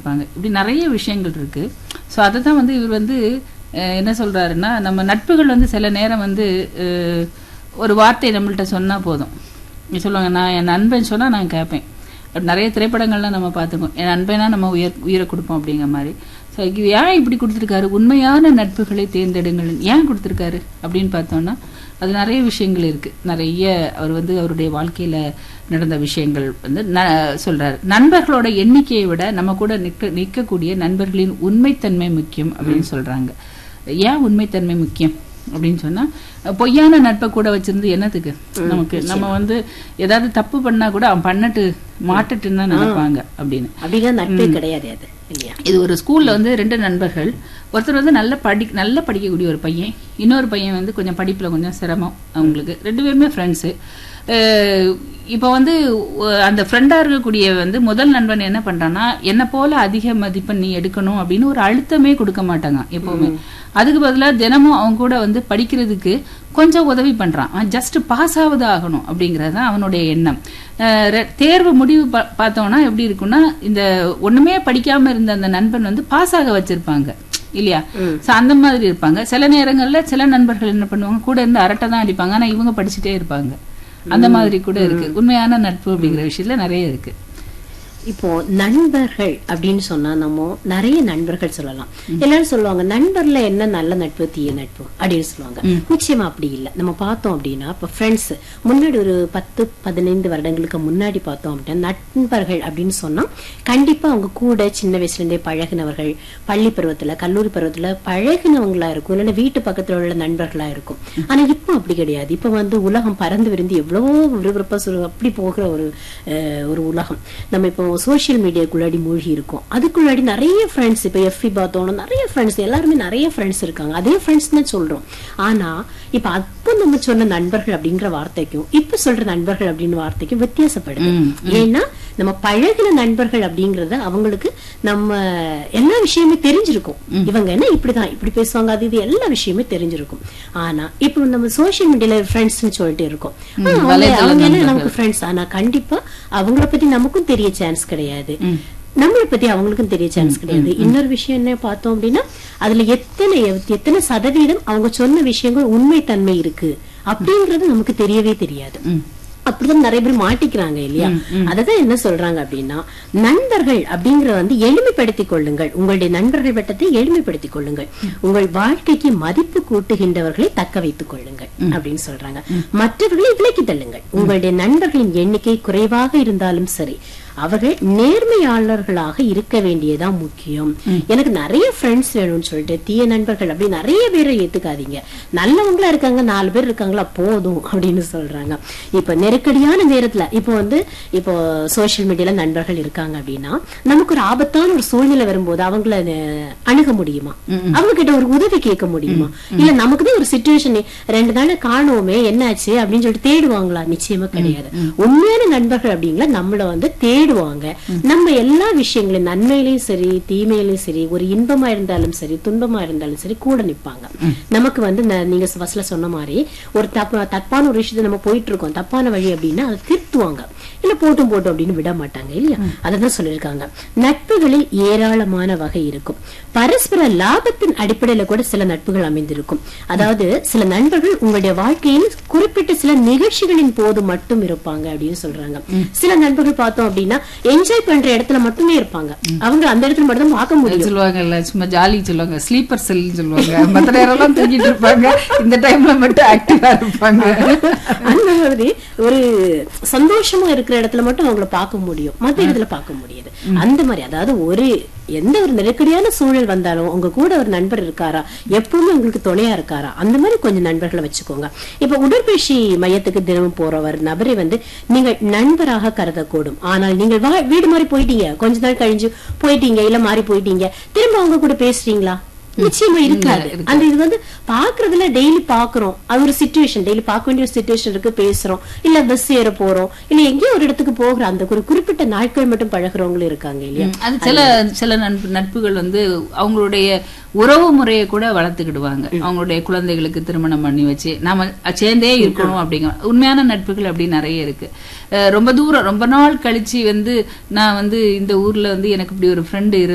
இருப்பாங்க இப்படி நிறைய விஷயங்கள் இருக்கு ஸோ அதை தான் வந்து இவர் வந்து அஹ், என்ன சொல்றாருன்னா நம்ம நட்புகள் வந்து சில நேரம் வந்து அஹ், ஒரு வார்த்தை நம்மள்ட்ட சொன்னா போதும் நீ சொல்லுவாங்க நான் என் நண்பன் சொன்னா நான் கேட்பேன் அப்படி நிறைய திரைப்படங்கள்லாம் நம்ம பார்த்துருக்கோம் என் நண்பனா நம்ம உயர் உயிரை கொடுப்போம் அப்படிங்கிற மாதிரி ஸோ இது ஏன் இப்படி கொடுத்துருக்காரு உண்மையான நட்புகளை தேர்ந்தெடுங்கள் ஏன் கொடுத்துருக்காரு அப்படின்னு பார்த்தோம்னா அது நிறைய விஷயங்கள் இருக்கு நிறைய அவர் வந்து அவருடைய வாழ்க்கையில நடந்த விஷயங்கள் வந்து ந- சொல்றாரு நண்பர்களோட எண்ணிக்கையை விட நம்ம கூட நிற்க நிற்கக்கூடிய நண்பர்களின் உண்மைத்தன்மை முக்கியம் அப்படின்னு சொல்றாங்க ஏன் உண்மைத்தன்மை முக்கியம் அப்படின்னு சொன்னா பொய்யான நட்பை கூட வச்சிருந்து என்னத்துக்கு நமக்கு நம்ம வந்து ஏதாவது தப்பு பண்ணா கூட அவன் பண்ணட்டு மாட்டட்டுன்னு தான் நினைப்பாங்க அப்படின்னு அப்படின்னா நட்பே கிடையாது அது இல்லையா இது ஒரு ஸ்கூல்ல வந்து ரெண்டு நண்பர்கள் ஒருத்தர் வந்து நல்ல படி நல்ல படிக்கக்கூடிய ஒரு பையன் இன்னொரு பையன் வந்து கொஞ்சம் படிப்புல கொஞ்சம் சிரமம் அவங்களுக்கு ரெண்டு பேருமே ஃப்ரெண்ட்ஸு இப்போ வந்து ஒ- அந்த ஃப்ரெண்டா இருக்கக்கூடிய வந்து முதல் நண்பன் என்ன பண்றான்னா என்ன போல அதிக மதிப்பெண் நீ எடுக்கணும் அப்படின்னு ஒரு அழுத்தமே கொடுக்க மாட்டாங்க எப்பவுமே அதுக்கு பதிலா தினமும் அவங்க கூட வந்து படிக்கிறதுக்கு கொஞ்சம் உதவி பண்றான் ஜஸ்ட் பாஸ் ஆவது ஆகணும் அப்படிங்கறது தான் அவனுடைய எண்ணம் அஹ் ரெ- தேர்வு முடிவு பா- பார்த்தோம்னா எப்படி இருக்கும்னா இந்த ஒண்ணுமே படிக்காம இருந்த அந்த நண்பன் வந்து பாஸ் ஆக வச்சிருப்பாங்க இல்லையா சோ அந்த மாதிரி இருப்பாங்க சில நேரங்கள்ல சில நண்பர்கள் என்ன பண்ணுவாங்க கூட இருந்து அரட்டை தான் அடிப்பாங்க ஆனா இவங்க படிச்சுட்டே இருப்பாங்க அந்த மாதிரி கூட இருக்கு உண்மையான நட்பு அப்படிங்கிற விஷயத்துல நிறைய இருக்கு இப்போ நண்பர்கள் அப்படின்னு சொன்னா நம்ம நிறைய நண்பர்கள் சொல்லலாம் எல்லாரும் சொல்லுவாங்க நண்பர்ல என்ன நல்ல நட்பு தீய நட்பு அப்படின்னு சொல்லுவாங்க நிச்சயமா அப்படி இல்ல நம்ம பார்த்தோம் அப்படின்னா இப்ப ஃப்ரெண்ட்ஸ் முன்னாடி ஒரு பத்து பதினைந்து வருடங்களுக்கு முன்னாடி பார்த்தோம் அப்படின்னா நண்பர்கள் அப்படின்னு சொன்னா கண்டிப்பா அவங்க கூட சின்ன வயசுல இருந்தே பழகினவர்கள் பள்ளி பருவத்துல கல்லூரி பருவத்துல பழகினவங்களா இருக்கும் இல்லைன்னா வீட்டு பக்கத்துல உள்ள நண்பர்களா இருக்கும் ஆனா இப்போ அப்படி கிடையாது இப்ப வந்து உலகம் பறந்து விரிந்து எவ்வளவோ விறுவிறுப்பா சொல்லு அப்படி போகிற ஒரு அஹ், ஒரு உலகம் நம்ம இப்போ சோஷியல் மீடியாக்குள்ளாடி மூழ்கி இருக்கோம் அதுக்குள்ளாடி நிறைய ஃப்ரெண்ட்ஸ் இப்போ எஃபி பார்த்தோம்னா நிறைய ஃப்ரெண்ட்ஸ் எல்லாருமே நிறைய ஃப்ரெண்ட்ஸ் இருக்காங்க அதே ஃப்ரெண்ட்ஸ் தான் சொல்றோம் ஆனா இப்ப அப்போ நம்ம சொன்ன நண்பர்கள் அப்படிங்கிற வார்த்தைக்கும் இப்ப சொல்ற நண்பர்கள் அப்படின்னு வார்த்தைக்கும் வித்தியாசப்படுது ஏன்னா நம்ம பழகின நண்பர்கள் அப்படிங்கறத அவங்களுக்கு நம்ம எல்லா விஷயமே தெரிஞ்சிருக்கும் இவங்க என்ன இப்படிதான் இப்படி பேசுவாங்க அது இது எல்லா விஷயமே தெரிஞ்சிருக்கும் ஆனா இப்போ நம்ம சோஷியல் மீடியால ஃப்ரெண்ட்ஸ்னு சொல்லிட்டு இருக்கோம் ஆ, அவங்க வலைதள அவங்க என்ன நண்பர்கள். நமக்கு ஃப்ரெண்ட்ஸ் ஆனா கண்டிப்பா அவங்கள பத்தி நமக்கும் தெரிய சான்ஸ் கிடையாது நம்மளை பத்தி அவங்களுக்கும் தெரிய சான்ஸ் கிடையாது இன்னொரு விஷயம் என்ன பார்த்தோம் அப்படின்னா அதுல எத்தனை எத்தனை சதவீதம் அவங்க சொன்ன விஷயங்கள் உண்மைத்தன்மை இருக்கு அப்படிங்கறது நமக்கு தெரியவே தெரியாது அப்படிதான் நிறைய பேர் மாட்டிக்கிறாங்க இல்லையா அததான் என்ன சொல்றாங்க அப்படின்னா நண்பர்கள் அப்படிங்கறத வந்து எளிமைப்படுத்திக் கொள்ளுங்கள் உங்களுடைய நண்பர்கள் வட்டத்தை எளிமைப்படுத்திக் கொள்ளுங்கள் உங்கள் வாழ்க்கைக்கு மதிப்பு கூட்டுகின்றவர்களை தக்க வைத்துக் கொள்ளுங்கள் அப்படின்னு சொல்றாங்க மற்றவர்களை விலக்கி தள்ளுங்கள் உங்களுடைய நண்பர்களின் எண்ணிக்கை குறைவாக இருந்தாலும் சரி அவர்கள் நேர்மையாளர்களாக இருக்க வேண்டியதான் முக்கியம் எனக்கு நிறைய ஃப்ரெண்ட்ஸ் வேணும்னு சொல்லிட்டு தீய நண்பர்கள் அப்படி நிறைய பேரை ஏத்துக்காதீங்க நல்லவங்களா இருக்காங்க நாலு பேர் இருக்காங்களா போதும் அப்படின்னு சொல்றாங்க இப்ப நெருக்கடியான நேரத்துல இப்போ வந்து இப்போ சோஷியல் மீடியால நண்பர்கள் இருக்காங்க அப்படின்னா நமக்கு ஒரு ஆபத்தான ஒரு சூழ்நிலை வரும்போது அவங்கள அஹ், அணுக முடியுமா அவங்க கிட்ட ஒரு உதவி கேட்க முடியுமா இல்ல நமக்கு தான் ஒரு சுச்சுவேஷன் ரெண்டு நாள் காணோமே என்னாச்சு அப்படின்னு சொல்லிட்டு தேடுவாங்களா நிச்சயமா கிடையாது உண்மையான நண்பர்கள் அப்படிங்களா நம்மள வந்து தேடுவாங்க நம்ம எல்லா விஷயங்களையும் நன்மையிலயும் சரி தீமையிலயும் சரி ஒரு இன்பமா இருந்தாலும் சரி துன்பமா இருந்தாலும் சரி கூட நிப்பாங்க நமக்கு வந்து ந- நீங்க ஃபர்ஸ்ட்ல சொன்ன மாதிரி ஒரு தப்ப தப்பான ஒரு விஷயத்தை நம்ம போயிட்டு இருக்கோம் தப்பான வழி அப்படின்னா அதை திருத்துவாங்க இல்ல போட்டும் போட்டும் அப்படின்னு விட மாட்டாங்க இல்லையா அததான் சொல்லியிருக்காங்க நட்புகளில் ஏராளமான வகை இருக்கும் பரஸ்பர லாபத்தின் அடிப்படையில கூட சில நட்புகள் அமைந்திருக்கும் அதாவது சில நண்பர்கள் உங்களுடைய வாழ்க்கையில் குறிப்பிட்ட சில நிகழ்ச்சிகளின் போது மட்டும் இருப்பாங்க அப்படின்னு சொல்றாங்க சில நண்பர்கள் பார்த்தோம் அப்படின்னா என்ஜாய் பண்ற இடத்துல மட்டுமே இருப்பாங்க அவங்க அந்த இடத்துல மட்டும் தான் பார்க்க முடியும் சொல்லுவாங்கல்ல சும்மா ஜாலி சொல்லுவாங்க ஸ்லீப்பர் செல்னு சொல்லுவாங்க மத்த நேரம் எல்லாம் தூங்கிட்டு இருப்பாங்க இந்த டைம்ல மட்டும் ஆக்டிவா இருப்பாங்க அந்த மாதிரி ஒரு சந்தோஷமா இருக்கிற இடத்துல மட்டும் அவங்கள பார்க்க முடியும் மத்த இடத்துல பார்க்க முடியாது அந்த மாதிரி அதாவது ஒரு எந்த ஒரு நெருக்கடியான சூழல் வந்தாலும் உங்க கூட ஒரு நண்பர் இருக்காரா எப்பவுமே உங்களுக்கு துணையா இருக்காரா அந்த மாதிரி கொஞ்சம் நண்பர்களை வச்சுக்கோங்க இப்ப உடற்பயிற்சி மையத்துக்கு தினமும் போறவர் நபரை வந்து நீங்கள் நண்பராக கருதக்கூடும் ஆனால் நீங்கள் வா- வீடு மாதிரி போயிட்டீங்க கொஞ்ச நாள் கழிஞ்சு போயிட்டீங்க இல்ல மாறி போயிட்டீங்க திரும்ப அவங்க கூட பேசுறீங்களா நிச்சயமா இருக்காது அந்த இது வந்து பாக்குறதுல டெய்லி பாக்குறோம் அது ஒரு சுச்சுவேஷன் டெய்லி பார்க்க வேண்டிய ஒரு சுச்சுவேஷன் இருக்கு பேசுறோம் இல்ல பஸ் ஏற போறோம் இல்ல எங்கேயோ ஒரு இடத்துக்கு போகிற அந்த ஒரு குறிப்பிட்ட நாட்கள் மட்டும் பழகுறவங்களும் இருக்காங்க இல்லையா அது சில சில நட்பு நட்புகள் வந்து அவங்களுடைய உறவு முறையை கூட வளர்த்துக்கிடுவாங்க அவங்களுடைய குழந்தைகளுக்கு திருமணம் பண்ணி வச்சு நாம சேர்ந்தே இருக்கணும் அப்படிங்கிற உண்மையான நட்புகள் அப்படி நிறைய இருக்கு அஹ் ரொம்ப தூரம் ரொம்ப நாள் கழிச்சு வந்து நான் வந்து இந்த ஊர்ல வந்து எனக்கு இப்படி ஒரு ஃப்ரெண்டு